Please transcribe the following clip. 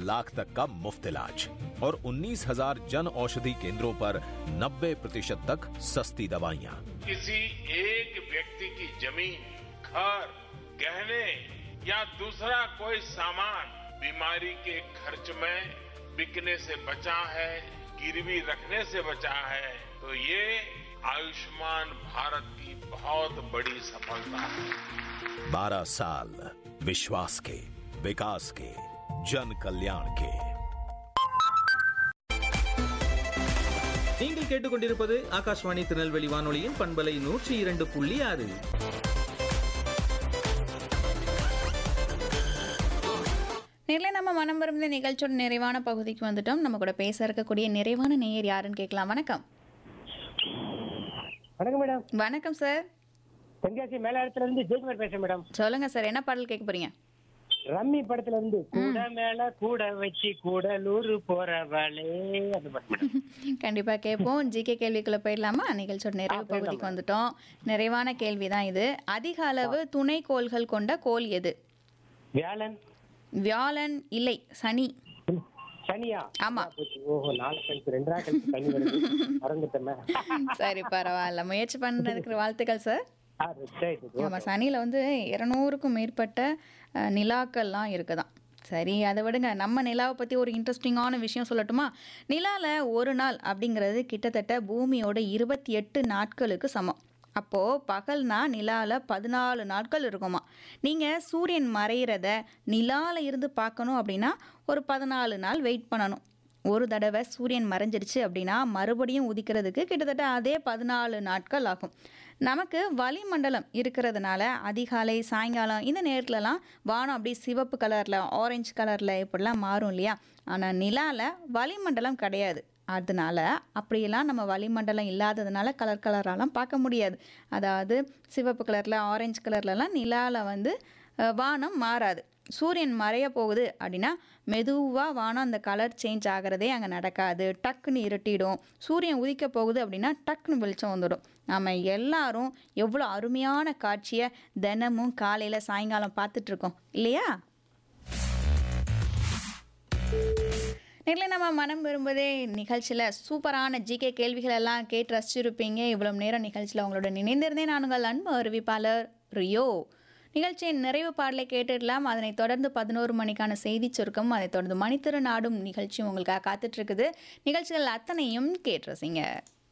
लाख तक का मुफ्त इलाज और 19,000 जन औषधि केंद्रों पर 90 प्रतिशत तक सस्ती दवाइयाँ किसी एक व्यक्ति की जमीन घर गहने या दूसरा कोई सामान बीमारी के खर्च में बिकने से बचा है गिरवी रखने से बचा है तो ये आयुष्मान भारत की बहुत बड़ी सफलता है 12 साल विश्वास के विकास के जन कल्याण के நீங்கள் கேட்டுக்கொண்டிருப்பது ஆகாஷ்வாணி திருநெல்வேலி வானொலியின் பண்பலை நூற்றி இரண்டு புள்ளி ஆறு நேரில் நம்ம மனம் விரும்பிய நிகழ்ச்சியோட நிறைவான பகுதிக்கு வந்துட்டோம் நம்ம கூட பேச இருக்கக்கூடிய நிறைவான நேயர் யாருன்னு கேட்கலாம் வணக்கம் வணக்கம் மேடம் வணக்கம் சார் தென்காசி மேலாளத்துல இருந்து ஜெயக்குமார் பேசுறேன் மேடம் சொல்லுங்க சார் என்ன பாடல் கேட்க போறீங்க ரம்மி படத்துல இருந்து கூட மேல கூட வச்சு கூடலூர் போறவளே அந்த பாட்டு மேடம் கண்டிப்பா கேட்போம் ஜிகே கேள்விக்குள்ள போயிடலாமா நிகழ்ச்சியோட நிறைவு பகுதிக்கு வந்துட்டோம் நிறைவான கேள்வி தான் இது அதிக அளவு துணை கோள்கள் கொண்ட கோள் எது வியாழன் வியாழன் இல்லை சனி சனியா ஆமா. ஓஹோ நாலு கழிச்சு ரெண்டா கழிச்சு சனி வருது மறந்துட்டேன் சரி பரவாயில்ல முயற்சி பண்ணுறதுக்கு வாழ்த்துக்கள் சார் ஆ, சரி, சரி. நம்ம சனியில் வந்து இரநூறுக்கும் மேற்பட்ட அஹ், நிலாக்கள்லாம் இருக்குதாம் சரி அதை விடுங்க நம்ம நிலாவை பற்றி ஒரு இன்ட்ரெஸ்டிங்கான விஷயம் சொல்லட்டுமா நிலாவில் ஒரு நாள் அப்படிங்கிறது கிட்டத்தட்ட பூமியோட இருபத்தி எட்டு நாட்களுக்கு சமம் அப்போது பகல்னா நிலாவில் பதினாலு நாட்கள் இருக்குமா நீங்கள் சூரியன் மறையிறத நிலாவில் இருந்து பார்க்கணும் அப்படின்னா ஒரு பதினாலு நாள் வெயிட் பண்ணணும் ஒரு தடவை சூரியன் மறைஞ்சிருச்சு அப்படின்னா மறுபடியும் உதிக்கிறதுக்கு கிட்டத்தட்ட அதே பதினாலு நாட்கள் ஆகும் நமக்கு வளிமண்டலம் இருக்கிறதுனால அதிகாலை சாயங்காலம் இந்த நேரத்துலலாம் வானம் அப்படியே சிவப்பு கலரில் ஆரஞ்சு கலரில் இப்படிலாம் மாறும் இல்லையா ஆனால் நிலாவில் வளிமண்டலம் கிடையாது அதனால அப்படியெல்லாம் நம்ம வளிமண்டலம் இல்லாததுனால கலர் கலராலாம் பார்க்க முடியாது அதாவது சிவப்பு கலரில் ஆரஞ்சு கலர்லலாம் நிலாவில் வந்து அஹ், வானம் மாறாது சூரியன் மறைய போகுது அப்படின்னா மெதுவாக வானம் அந்த கலர் சேஞ்ச் ஆகிறதே அங்கே நடக்காது டக்குன்னு இருட்டிடும் சூரியன் உதிக்க போகுது அப்படின்னா டக்குன்னு வெளிச்சம் வந்துடும் நாம் எல்லாரும் எவ்வளோ அருமையான காட்சியை தினமும் காலையில் சாயங்காலம் பார்த்துட்ருக்கோம் இல்லையா நேரில் நம்ம மனம் விரும்புதே நிகழ்ச்சியில் சூப்பரான ஜிகே கேள்விகள் எல்லாம் கேட்டு ரசிச்சிருப்பீங்க இவ்வளவு நேரம் நிகழ்ச்சியில் உங்களோட நினைந்திருந்தேன் நான் உங்கள் அன்பு அறிவிப்பாளர் ரியோ நிகழ்ச்சியின் நிறைவு பாடலை கேட்டுடலாம் அதனைத் தொடர்ந்து பதினோரு மணிக்கான செய்தி சுருக்கம் அதைத் தொடர்ந்து மணித்திரு நாடும் நிகழ்ச்சியும் உங்களுக்காக காத்துட்ருக்குது நிகழ்ச்சிகள் அத்தனையும் கேட்டு ரசிங்க